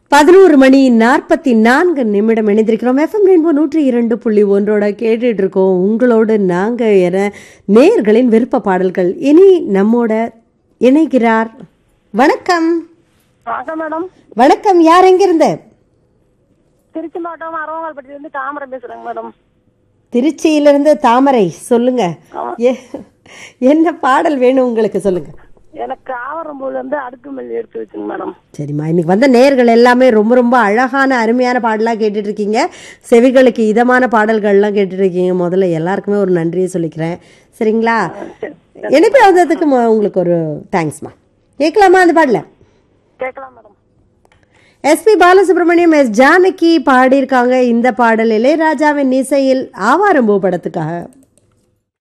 பதினோரு மணி நாற்பத்தி நான்கு நிமிடம் இணைந்திருக்கிறோம் எஃப்எம் ரெயின்போ நூற்றி இரண்டு புள்ளி ஒன்றோட கேட்டுட்டு இருக்கோம் உங்களோடு நாங்க என நேர்களின் விருப்ப பாடல்கள் இனி நம்மோட இணைகிறார் வணக்கம் வணக்கம் மேடம் வணக்கம் யார் எங்கிருந்து திருச்சி மாவட்டம் அரவங்கால்பட்டியிலிருந்து தாமரை பேசுறேங்க மேடம் திருச்சியிலிருந்து தாமரை சொல்லுங்க எ- என்ன பாடல் வேணும் உங்களுக்கு சொல்லுங்க எனக்கு ஆவரம்பூல இருந்து அடுக்கு மல்லி எடுத்து வச்சுங்க மேடம் சரிம்மா இன்னைக்கு வந்த நேர்கள் எல்லாமே ரொம்ப ரொம்ப அழகான அருமையான பாடலாக கேட்டுட்டு இருக்கீங்க செவிகளுக்கு இதமான பாடல்கள்லாம் கேட்டுட்டு இருக்கீங்க முதல்ல எல்லாருக்குமே ஒரு நன்றியை சொல்லிக்கிறேன் சரிங்களா இணைப்பு வந்ததுக்கு மொ- உங்களுக்கு ஒரு தேங்க்ஸ்மா கேட்கலாமா அந்த பாடல கேட்கலாம் madam SP Balasubrahmanyam S Janaki பாடியிருக்காங்க இந்த பாடல் இளையராஜாவின் இசையில் ஆவாரம்பூ படத்துக்காக